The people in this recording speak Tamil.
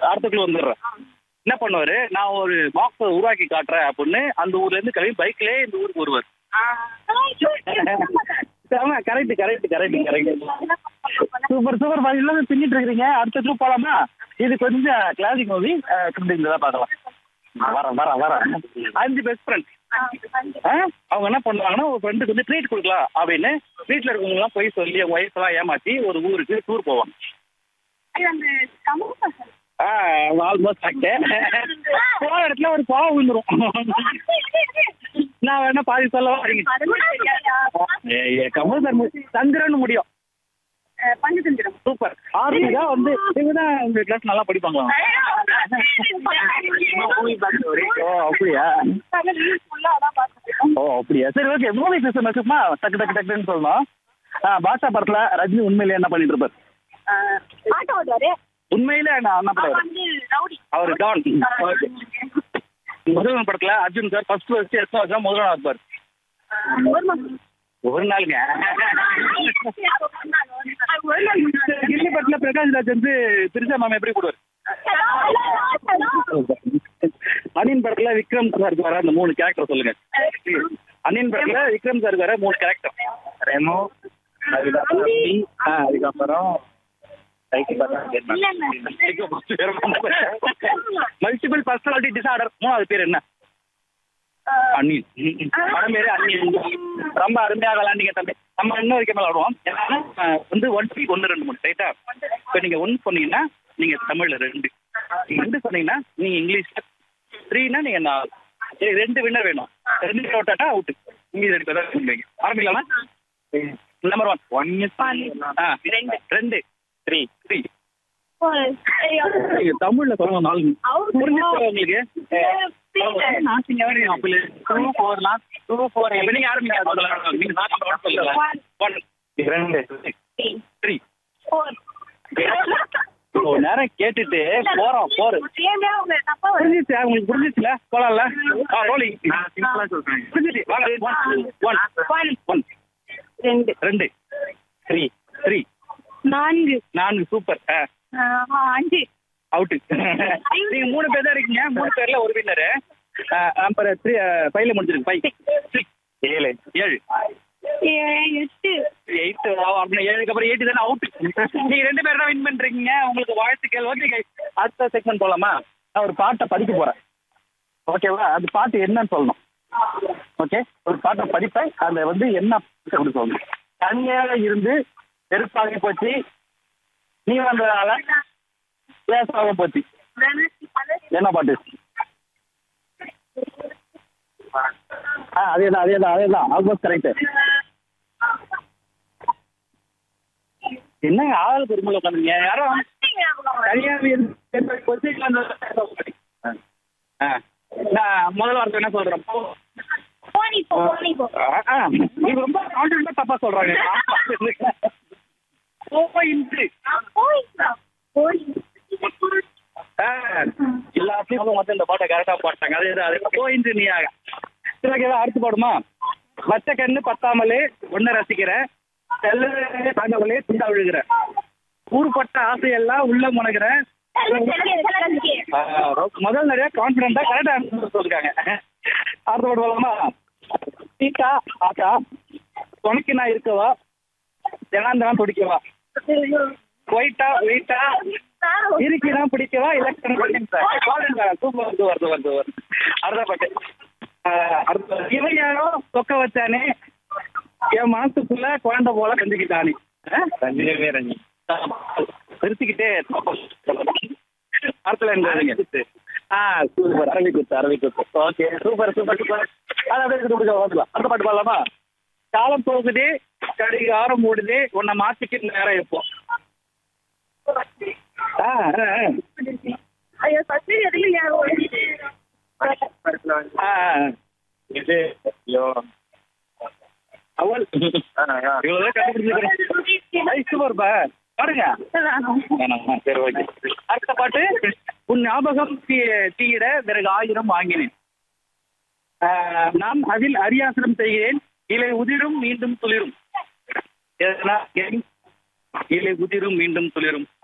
அடுத்தக்குள்ள வந்துடுறேன் என்ன பண்ணுவாரு நான் ஒரு பாக்ஸ் உருவாக்கி காட்டுறேன் அப்படின்னு அந்த ஊர்ல இருந்து கிளம்பி பைக்லயே இந்த ஊருக்கு வருவார் ஆமா correct correct correct correct super super பாதி எல்லாம் பின்னிட்டு இருக்கிறீங்க அடுத்த போலாமா இது கொஞ்சம் கிளாசிக் மூவி இந்த பார்க்கலாம் வரேன் வரேன் வரேன் அஞ்சு பெஸ்ட் ஃப்ரெண்ட் அவங்க என்ன பண்ணுவாங்கன்னா ஒரு ஃப்ரெண்டுக்கு வந்து ட்ரீட் கொடுக்கலாம் அப்படின்னு வீட்டில் இருக்கவங்க எல்லாம் போய் சொல்லி அவங்க ஒய்ஃப் எல்லாம் ஏமாத்தி ஒரு ஊருக்கு டூர் போவாங்க ஆல்மோஸ்ட் ஆக்டேன் போன இடத்துல ஒரு பாவம் விழுந்துரும் நான் வேணா பாதி சொல்ல கமல் சார் சந்திரன் முடியும் பஞ்சதந்திரம் சூப்பர் ஆர்த்தி தான் வந்து இவங்க தான் உங்க கிளாஸ் நல்லா படிப்பாங்களா ஓ அப்படியா ஓ அப்படியா சரி ஓகே மூவி பேச மெசேஜ்மா டக்கு டக்கு டக்குன்னு சொல்லணும் ஆ பாஷா படத்துல ரஜினி உண்மையிலேயே என்ன பண்ணிட்டு இருப்பார் ஆட்டோ ஓடுவாரு உண்மையிலே என்ன என்ன அவர் பண்ணுவார் வந்து ரவுடி அவர் டான் ஓகே முதல்வன் படத்துல அர்ஜுன் சார் ஃபர்ஸ்ட் ஃபர்ஸ்ட் எத்தனை வருஷம் முதல்வன் இருப்பார் ஒரு மாசம் ஒரு நாளுங்க ஒரு நாள் கில்லி படத்துல பிரகாஷ் ராஜ் வந்து திருச்சா மாமா எப்படி போடுவார் அனியன் படத்துல விக்ரம் சார் வர அந்த மூணு கேரக்டர் சொல்லுங்க அனியன் படத்துல விக்ரம் சார் வர மூணு கேரக்டர் ரெமோ அதுக்கப்புறம் மல்டிபிள் பர்சனாலிட்டி டிசார்டர் மூணாவது பேர் என்ன அன்னியன் படம் பேரு அன்னியன் ரொம்ப அருமையாக விளாண்டீங்க தம்பி நம்ம இன்னும் வரைக்கும் விளாடுவோம் ஏன்னா அஹ், வந்து ஒன் வீக் ஒன்று ரெண்டு மூணு ரைட்டா இப்போ நீங்க ஒன்று சொன்னீங்கன்னா நீங்க தமிழ்ல ரெண்டு நீங்க ரெண்டு சொன்னீங்கன்னா நீங்க இங்கிலீஷ்ல த்ரீனா நீங்க நாலு சரி ரெண்டு வின்னர் வேணும் ரெண்டு விட்டாட்டா அவுட்டு நீங்க ரெண்டு பேர் தான் சொல்லுவீங்க ஆரம்பிக்கலாமா நம்பர் ஒன் ஒன் ஆ ரெண்டு ரெண்டு த்ரீ த்ரீ நீங்க தமிழ்ல சொல்லணும் நாலு புரிஞ்சுச்சு உங்களுக்கு இரண்டு த்ரீ நேரம் கேட்டுட்டு போறோம் போறோம் புரிஞ்சிச்சு உங்களுக்கு புரிஞ்சிச்சுல போலாம்ல ஆ ரோலிங் புரிஞ்சிச்சு வாங்க ஒன் ஒன் ஒன் ரெண்டு ரெண்டு த்ரீ த்ரீ நான்கு நான்கு சூப்பர் ஆ அஞ்சு அவுட்டு நீங்க மூணு பேர் தான் இருக்கீங்க மூணு பேர்ல ஒரு வின்னரு நம்பர் த்ரீ ஃபைவ்ல முடிஞ்சிருக்கு ஃபைவ் ஏழு ஏழு எட்டு எயிட் அப்படின்னா ஏழுக்கு அப்புறம் எயிட் தானே அவுட் நீங்க ரெண்டு பேர் தான் வின் பண்றீங்க உங்களுக்கு வாழ்த்துக்கள் ஓகே அடுத்த செக்மெண்ட் போலாமா நான் ஒரு பாட்டை படிக்க போறேன் ஓகேவா அந்த பாட்டு என்னன்னு சொல்லணும் ஓகே ஒரு பாட்டை படிப்பேன் அதுல வந்து என்ன அப்படி சொல்லணும் தனியாக இருந்து வெறுப்பாகி போச்சு நீ வந்ததால பேசாம போச்சு என்ன பாட்டு ஆ அதேதான் அதேதான் அதேதான் ஆல்மோஸ்ட் கரெக்ட் என்னங்க ஆள் பெருமையில உட்காந்துங்க யாரும் தனியாக இருந்து கொஸ்டின் வந்து ஆ நான் முதல் வார்த்தை என்ன சொல்றேன் போ போனி போ போனி போ ஆ, ஆ, நீங்க ரொம்ப கான்பிடண்டா தப்பா சொல்றாங்க போயின்ட்டு போய் ஆ, எல்லாத்தையும் மொத்தம் இந்த பாட்டை கரெக்டா போட்டாங்க அது அது போயின்ட்டு நீ ஆக சரி ஓகேவா அடுத்து பாடுமா பச்சை கண்ணு பத்தாமலே ஒன்ன ரசிக்கிறேன் செல்ல தாங்காமலே துண்டா விழுகிற ஊருப்பட்ட ஆசையெல்லாம் உள்ள முனைகிறேன் ஆ, முதல் நிறைய கான்பிடண்டா கரெக்டா ஆன்சர் சொல்லிருக்காங்க அடுத்த பாட்டு போலாமா சீட்டா ஆட்டா துணைக்கு நான் இருக்கவா தினம் துடிக்கவா ஒயிட்டா வெயிட்டா இருக்கினா பிடிக்கவா election super super super super அடுத்த பாட்டு ஆஹ் அடுத்த இவன் யாரோ தொக்க வச்சானே என் மனசுக்குள்ள குழந்தை போல செஞ்சுக்கிட்டானே ரஞ்சிதமே ரஞ்சி நிறுத்திக்கிட்டே அடுத்த என்ன ஆ சூப்பர் அரவி குத்து அரவி குத்து ஓகே சூப்பர் சூப்பர் சூப்பர் அது அப்படியே இருக்கு ஓட்டலாம் அடுத்த பாட்டு பாடலாமா காலம் போகுது கடிகாரம் மூடுது உன்னை மாத்திக்கிட்டு நேரம் இப்போ ஆ ஆ, ஆ. ஐயோ ஃபர்ஸ்ட் எதுல ஆ, ஆ. இது ஐயோ அவள் இவ்வளவு கண்டுபிடிச்சிருக்கிறேன் சூப்பர்ப்பா பாருங்க வேணாமா? சரி ஓகே அடுத்த பாட்டு உன் ஞாபகம் தீ- தீயிட பிறகு ஆயிரம் வாங்கினேன் ஆ, நான் அதில் அரியாசனம் செய்கிறேன் இலை உதிரும் மீண்டும் துளிரும் எதனா? இலை உதிரும் மீண்டும் துளிரும்